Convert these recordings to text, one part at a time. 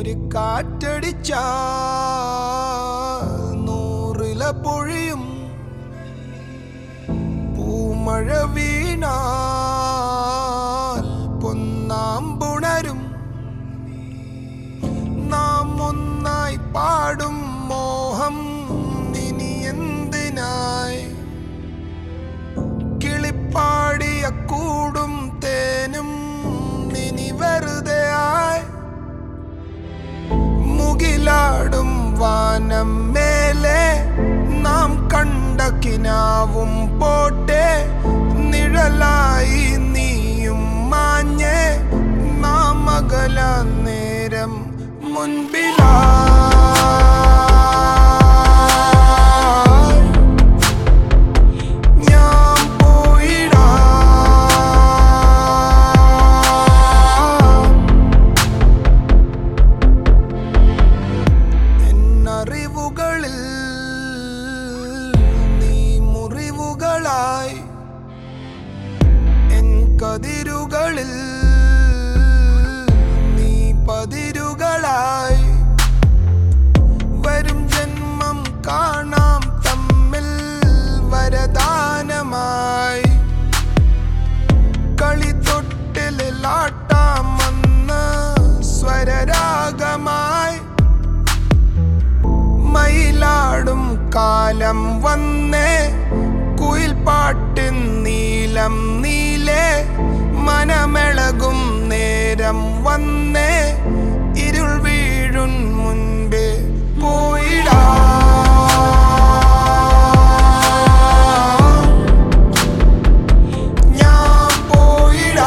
ഒരു കാറ്റടിച്ച നൂറില പൊഴിയും പൂമഴ വീണാൽ പൊന്നാമ്പുണരും നാം ഒന്നായി പാടും മോഹം ഇനി എന്തിനായി കിളിപ്പാടിയ കൂടും തേനും ഇനി വെറുതെ ആയി മുകിലാടും വാനം മേലെ നാം കണ്ട കിനാവും പോട്ടെ നിഴലായി നീയും മാഞ്ഞേ നാം അകല നേരം മുൻപിലായി ഞാൻ പോയിടാം എന്നറിവുകളിൽ നീ മുറിവുകളായി എൻ കതിരുകളിൽ നീ പതിരുകളായി വരും ജന്മം കാണാം തമ്മിൽ വരദാനമായി കളിത്തൊട്ടിലാട്ടാം വന്ന് സ്വരരാഗമായി മയിലാടും കാലം വന്നേ കുയിൽപ്പാട്ടിൻ നീലം നീലേ മനമിളകും നേരം വന്നേ ഇരുൾ വീഴും മുൻപേ പോയിടാ ഞാൻ പോയിടാ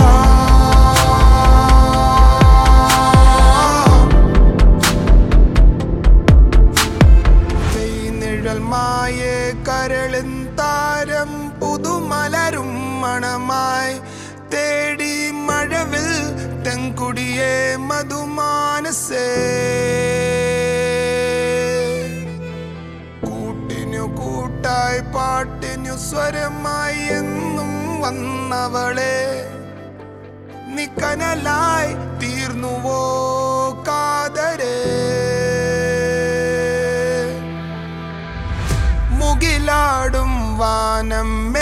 നിഴൽ മായേ കരളിൻ താരം പുതുമലരും മണമായി തേടി മഴവിൽ തെങ്കുടിയെ മധുമാനസേ കൂട്ടിനു കൂട്ടായി പാട്ടിനു സ്വരമായി എന്നും വന്നവളെ നിക്കനലായി തീർന്നുവോ കാതരേ മുകിലാടും വാനം